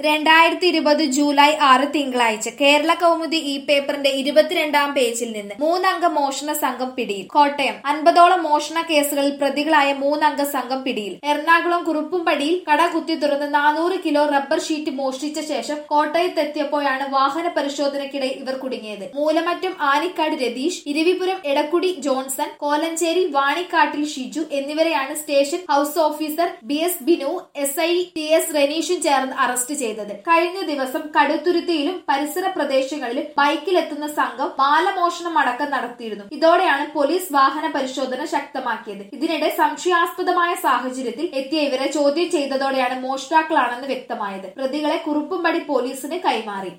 രണ്ടായിരത്തി ഇരുപത് ജൂലൈ ആറ് തിങ്കളാഴ്ച കേരള കൗമുദി ഈ പേപ്പറിന്റെ ഇരുപത്തിരണ്ടാം പേജിൽ നിന്ന് മൂന്നംഗ മോഷണ സംഘം പിടിയിൽ കോട്ടയം അൻപതോളം മോഷണ കേസുകളിൽ പ്രതികളായ മൂന്നംഗ സംഘം പിടിയിൽ എറണാകുളം കുറുപ്പുംപടിയിൽ കട കുത്തി തുറന്ന് നാനൂറ് കിലോ റബ്ബർ ഷീറ്റ് മോഷ്ടിച്ച ശേഷം കോട്ടയത്തെത്തിയപ്പോഴാണ് വാഹന പരിശോധനയ്ക്കിടെ ഇവർ കുടുങ്ങിയത് മൂലമറ്റം ആനിക്കാട് രതീഷ് ഇരവിപുരം എടക്കുടി ജോൺസൺ കോലഞ്ചേരി വാണിക്കാട്ടിൽ ഷിജു എന്നിവരെയാണ് station house officer B S Binu S I T S റെനീഷും ചേർന്ന് അറസ്റ്റ് ചെയ്തത് കഴിഞ്ഞ ദിവസം കടുത്തുരുത്തിയിലും പരിസര പ്രദേശങ്ങളിലും ബൈക്കിലെത്തുന്ന സംഘം മാലമോഷണം അടക്കം നടത്തിയിരുന്നു ഇതോടെയാണ് പോലീസ് വാഹന പരിശോധന ശക്തമാക്കിയത് ഇതിനിടെ സംശയാസ്പദമായ സാഹചര്യത്തിൽ എത്തിയ ഇവരെ ചോദ്യം ചെയ്തതോടെയാണ് മോഷ്ടാക്കളാണെന്ന് വ്യക്തമായത് പ്രതികളെ കുറുപ്പുംപടി പോലീസിന് കൈമാറി